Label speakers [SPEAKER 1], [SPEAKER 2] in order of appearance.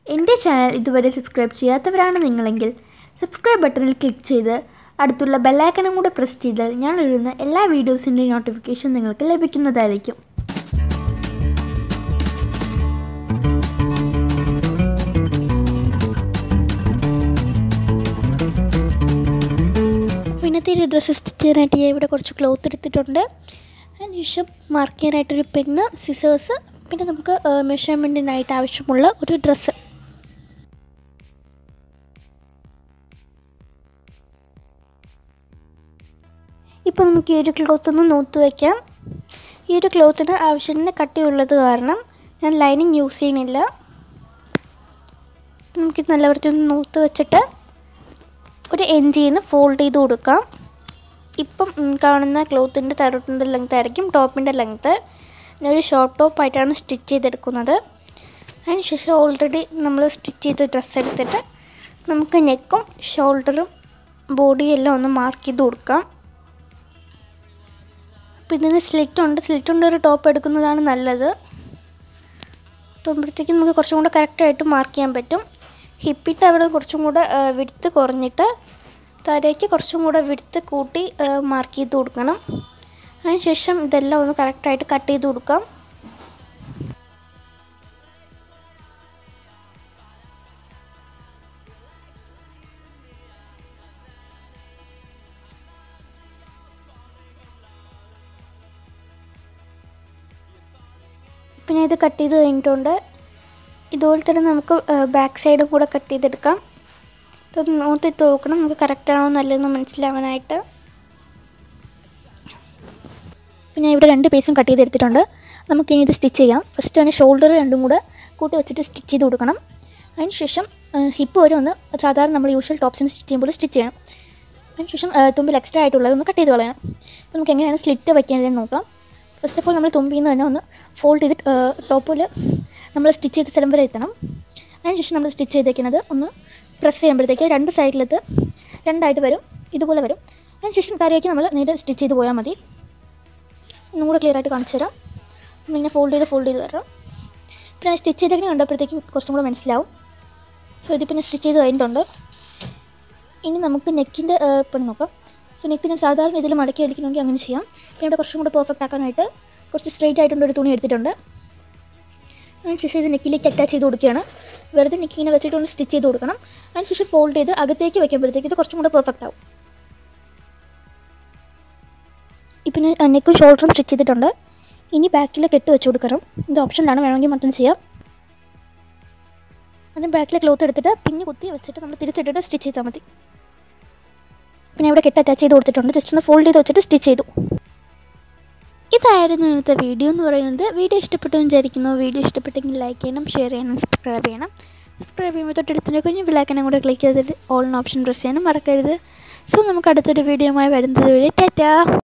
[SPEAKER 1] എൻ്റെ ചാനൽ ഇതുവരെ സബ്സ്ക്രൈബ് ചെയ്യാത്തവരാണ് നിങ്ങളെങ്കിൽ സബ്സ്ക്രൈബ് ബട്ടണിൽ ക്ലിക്ക് ചെയ്ത് അടുത്തുള്ള ബെല്ലൈക്കണും കൂടെ പ്രസ് ചെയ്താൽ ഞാൻ എഴുതുന്ന എല്ലാ വീഡിയോസിൻ്റെയും നോട്ടിഫിക്കേഷൻ നിങ്ങൾക്ക് ലഭിക്കുന്നതായിരിക്കും പിന്നത്തെ ഒരു ഡ്രസ്സ് സ്റ്റിച്ച് ചെയ്യാനായിട്ട് ഞാൻ ഇവിടെ കുറച്ച് ക്ലോത്ത് എടുത്തിട്ടുണ്ട് അതിനുശേഷം മാർക്ക് ചെയ്യാനായിട്ടൊരു പെണ്ണ് സിസേഴ്സ് പിന്നെ നമുക്ക് മെഷർമെൻറ്റിനായിട്ട് ആവശ്യമുള്ള ഒരു ഡ്രസ്സ് ഇപ്പോൾ നമുക്ക് ഈ ഒരു ക്ലോത്ത് ഒന്ന് നൂത്ത് വയ്ക്കാം ഈ ഒരു ക്ലോത്തിന് ആവശ്യത്തിന് കട്ടിയുള്ളത് കാരണം ഞാൻ ലൈനിങ് യൂസ് ചെയ്യണില്ല നമുക്ക് നല്ല വൃത്തി ഒന്ന് നൂത്ത് വെച്ചിട്ട് ഒരു എൻജിന്ന് ഫോൾഡ് ചെയ്ത് കൊടുക്കാം ഇപ്പം ഉം, കാണുന്ന ക്ലോത്തിൻ്റെ തരോട്ടിൻ്റെ ലെങ്ത് ആയിരിക്കും ടോപ്പിൻ്റെ ലെങ്ത്ത് ഒരു ഷോർട്ട് ടോപ്പായിട്ടാണ് സ്റ്റിച്ച് ചെയ്തെടുക്കുന്നത് അതിനുശേഷം ഓൾറെഡി നമ്മൾ സ്റ്റിച്ച് ചെയ്ത ഡ്രസ്സ് എടുത്തിട്ട് നമുക്ക് നെക്കും ഷോൾഡറും ബോഡിയും എല്ലാം ഒന്ന് മാർക്ക് ചെയ്ത് കൊടുക്കാം അപ്പോൾ ഇതിന് സ്ലിറ്റ് ഉണ്ട് സ്ലിറ്റ് ഉണ്ട് ഒരു ടോപ്പ് എടുക്കുന്നതാണ് നല്ലത് തുമ്പോഴത്തേക്കും നമുക്ക് കുറച്ചും കൂടെ കറക്റ്റായിട്ട് മാർക്ക് ചെയ്യാൻ പറ്റും ഹിപ്പിൻ്റെ അവിടെ കുറച്ചും കൂടെ വിടുത്ത് കുറഞ്ഞിട്ട് തലയ്ക്ക് കുറച്ചും കൂടെ വിടുത്ത് കൂട്ടി മാർക്ക് ചെയ്ത് കൊടുക്കണം അതിനുശേഷം ഇതെല്ലാം ഒന്ന് കറക്റ്റായിട്ട് കട്ട് ചെയ്ത് കൊടുക്കാം പിന്നെ ഇത് കട്ട് ചെയ്ത് കഴിഞ്ഞിട്ടുണ്ട് ഇതുപോലെ തന്നെ നമുക്ക് ബാക്ക് സൈഡും കൂടെ കട്ട് ചെയ്തെടുക്കാം ഇതൊന്ന് നോത്തിട്ട് നോക്കണം നമുക്ക് കറക്റ്റാണോ നല്ലതെന്ന് മനസ്സിലാവാനായിട്ട് പിന്നെ ഞാൻ ഇവിടെ രണ്ട് പീസും കട്ട് ചെയ്തെടുത്തിട്ടുണ്ട് നമുക്ക് ഇനി ഇത് സ്റ്റിച്ച് ചെയ്യാം ഫസ്റ്റ് തന്നെ ഷോൾഡർ രണ്ടും കൂടെ കൂട്ടി വെച്ചിട്ട് സ്റ്റിച്ച് ചെയ്ത് കൊടുക്കണം അതിനുശേഷം ഹിപ്പ് വരെ ഒന്ന് സാധാരണ നമ്മൾ യൂഷ്വൽ ടോപ്സിന് സ്റ്റിച്ച് ചെയ്യുമ്പോൾ സ്റ്റിച്ച് ചെയ്യണം അതിനുശേഷം തുമ്പിൽ എക്സ്ട്രാ ആയിട്ടുള്ളത് ഒന്ന് കട്ട് ചെയ്ത് കളയണം അപ്പോൾ നമുക്ക് എങ്ങനെയാണ് സ്ലിറ്റ് വയ്ക്കേണ്ടതെന്ന് നോക്കാം ഫസ്റ്റ് ഓഫ് ഓൾ നമ്മൾ തുമ്പിൽ നിന്ന് തന്നെ ഒന്ന് ഫോൾഡ് ചെയ്ത് ടോപ്പിൽ നമ്മൾ സ്റ്റിച്ച് ചെയ്ത സ്ഥലം വരെ എത്തണം അതിനുശേഷം നമ്മൾ സ്റ്റിച്ച് ചെയ്തേക്കുന്നത് ഒന്ന് പ്രസ് ചെയ്യുമ്പോഴത്തേക്ക് രണ്ട് സൈഡിലത്ത് രണ്ടായിട്ട് വരും ഇതുപോലെ വരും അതിനുശേഷം താരേക്ക് നമ്മൾ നേരെ സ്റ്റിച്ച് ചെയ്ത് പോയാൽ മതി ഒന്നും കൂടെ ക്ലിയർ ആയിട്ട് കാണിച്ചു തരാം നമ്മളിങ്ങനെ ഫോൾഡ് ചെയ്ത് ഫോൾഡ് ചെയ്ത് വരണം പിന്നെ സ്റ്റിച്ച് ചെയ്തേക്കുന്നത് കണ്ടപ്പോഴത്തേക്കും കുറച്ചും കൂടെ മനസ്സിലാവും സോ ഇതിപ്പോൾ ഞാൻ സ്റ്റിച്ച് ചെയ്ത് കഴിഞ്ഞിട്ടുണ്ട് ഇനി നമുക്ക് നെക്കിൻ്റെ പണി നോക്കാം സോ നെക്ക് ഞാൻ സാധാരണ ഇതിൽ മടക്കി അടിക്കണമെങ്കിൽ അങ്ങനെ ചെയ്യാം പിന്നെ ഇവിടെ കുറച്ചും കൂടെ പെർഫെക്റ്റ് ആക്കാനായിട്ട് കുറച്ച് സ്ട്രെയിറ്റ് ആയിട്ടുള്ള ഒരു തുണി എടുത്തിട്ടുണ്ട് അതിനുശേഷം ഇത് നെക്കിലേക്ക് അറ്റാച്ച് ചെയ്ത് കൊടുക്കുകയാണ് വെറുതെ നെക്ക് ഇങ്ങനെ വെച്ചിട്ട് ഒന്ന് സ്റ്റിച്ച് ചെയ്ത് കൊടുക്കണം അതിനുശേഷം ഫോൾഡ് ചെയ്ത് അകത്തേക്ക് വയ്ക്കുമ്പോഴത്തേക്ക് ഇത് കുറച്ചും കൂടെ പെർഫെക്റ്റ് ആവും ഇപ്പം ഞാൻ നെക്കും ഷോൾഡറും സ്റ്റിച്ച് ചെയ്തിട്ടുണ്ട് ഇനി ബാക്കിൽ കെട്ട് വെച്ച് കൊടുക്കണം ഇത് ഓപ്ഷനിലാണ് വേണമെങ്കിൽ മറ്റൊന്ന് ചെയ്യാം അതിന് ബാക്കിലെ ക്ലോത്ത് എടുത്തിട്ട് പിന്നെ കുത്തി വെച്ചിട്ട് നമ്മൾ തിരിച്ചിട്ടിട്ട് സ്റ്റിച്ച് ചെയ്താൽ മതി പിന്നെ ഇവിടെ കെട്ട് അറ്റാച്ച് ചെയ്ത് കൊടുത്തിട്ടുണ്ട് ജസ്റ്റ് ഒന്ന് ഫോൾഡ് ചെയ്ത് വെച്ചിട്ട് സ്റ്റിച്ച് ചെയ്തു ഇതായിരുന്നു ഇന്നത്തെ വീഡിയോ എന്ന് പറയുന്നത് വീഡിയോ ഇഷ്ടപ്പെട്ടു എന്ന് വിചാരിക്കുന്നു വീഡിയോ ഇഷ്ടപ്പെട്ടെങ്കിൽ ലൈക്ക് ചെയ്യണം ഷെയർ ചെയ്യണം സബ്സ്ക്രൈബ് ചെയ്യണം സബ്സ്ക്രൈബ് ചെയ്യുമ്പോൾ തൊട്ടടുത്തുള്ള കുഞ്ഞു ബിലാക്കനും കൂടെ ക്ലിക്ക് ചെയ്തിട്ട് ഓൾ ഓപ്ഷൻ പ്രസ് ചെയ്യാനും മറക്കരുത് സോ നമുക്ക് അടുത്തൊരു വീഡിയോയുമായി വരുന്നത് വരെ ടാറ്റാ